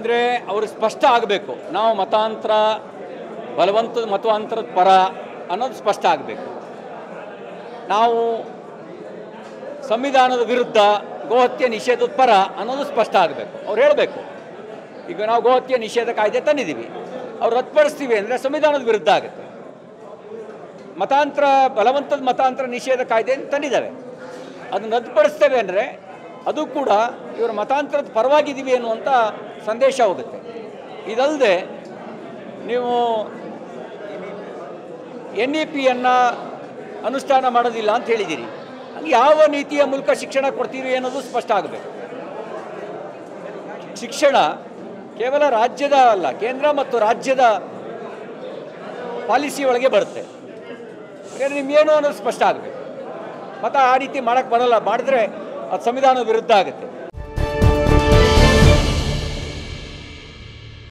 ಅಂದರೆ ಅವರು ಸ್ಪಷ್ಟ ಆಗಬೇಕು ನಾವು ಮತಾಂತರ ಬಲವಂತದ ಮತಾಂತರದ ಪರ ಅನ್ನೋದು ಸ್ಪಷ್ಟ ಆಗಬೇಕು ನಾವು ಸಂವಿಧಾನದ ವಿರುದ್ಧ ಗೋಹತ್ಯೆ ನಿಷೇಧದ ಪರ ಅನ್ನೋದು ಸ್ಪಷ್ಟ ಆಗಬೇಕು ಅವ್ರು ಹೇಳಬೇಕು ಈಗ ನಾವು ಗೋಹತ್ಯೆ ನಿಷೇಧ ಕಾಯ್ದೆ ತಂದಿದ್ದೀವಿ ಅವ್ರು ರದ್ದುಪಡಿಸ್ತೀವಿ ಅಂದರೆ ಸಂವಿಧಾನದ ವಿರುದ್ಧ ಆಗುತ್ತೆ ಮತಾಂತರ ಬಲವಂತದ ಮತಾಂತರ ನಿಷೇಧ ಕಾಯ್ದೆ ತಂದಿದ್ದಾರೆ ಅದನ್ನು ರದ್ದುಪಡಿಸ್ತೇವೆ ಅಂದರೆ ಅದು ಕೂಡ ಇವರು ಮತಾಂತರದ ಪರವಾಗಿದ್ದೀವಿ ಅನ್ನುವಂಥ ಸಂದೇಶ ಹೋಗುತ್ತೆ ಇದಲ್ಲದೆ ನೀವು ಎನ್ ಇ ಪಿಯನ್ನು ಅನುಷ್ಠಾನ ಮಾಡೋದಿಲ್ಲ ಅಂತ ಹೇಳಿದ್ದೀರಿ ಹಂಗೆ ಯಾವ ನೀತಿಯ ಮೂಲಕ ಶಿಕ್ಷಣ ಕೊಡ್ತೀರಿ ಅನ್ನೋದು ಸ್ಪಷ್ಟ ಆಗಬೇಕು ಶಿಕ್ಷಣ ಕೇವಲ ರಾಜ್ಯದ ಅಲ್ಲ ಕೇಂದ್ರ ಮತ್ತು ರಾಜ್ಯದ ಪಾಲಿಸಿ ಒಳಗೆ ಬರುತ್ತೆ ಹಾಗಾದ್ರೆ ನಿಮ್ಗೇನು ಅನ್ನೋದು ಸ್ಪಷ್ಟ ಆಗಬೇಕು ಮತ್ತು ಆ ರೀತಿ ಮಾಡೋಕ್ಕೆ ಬರಲ್ಲ ಮಾಡಿದ್ರೆ ಅದು ಸಂವಿಧಾನದ ವಿರುದ್ಧ ಆಗುತ್ತೆ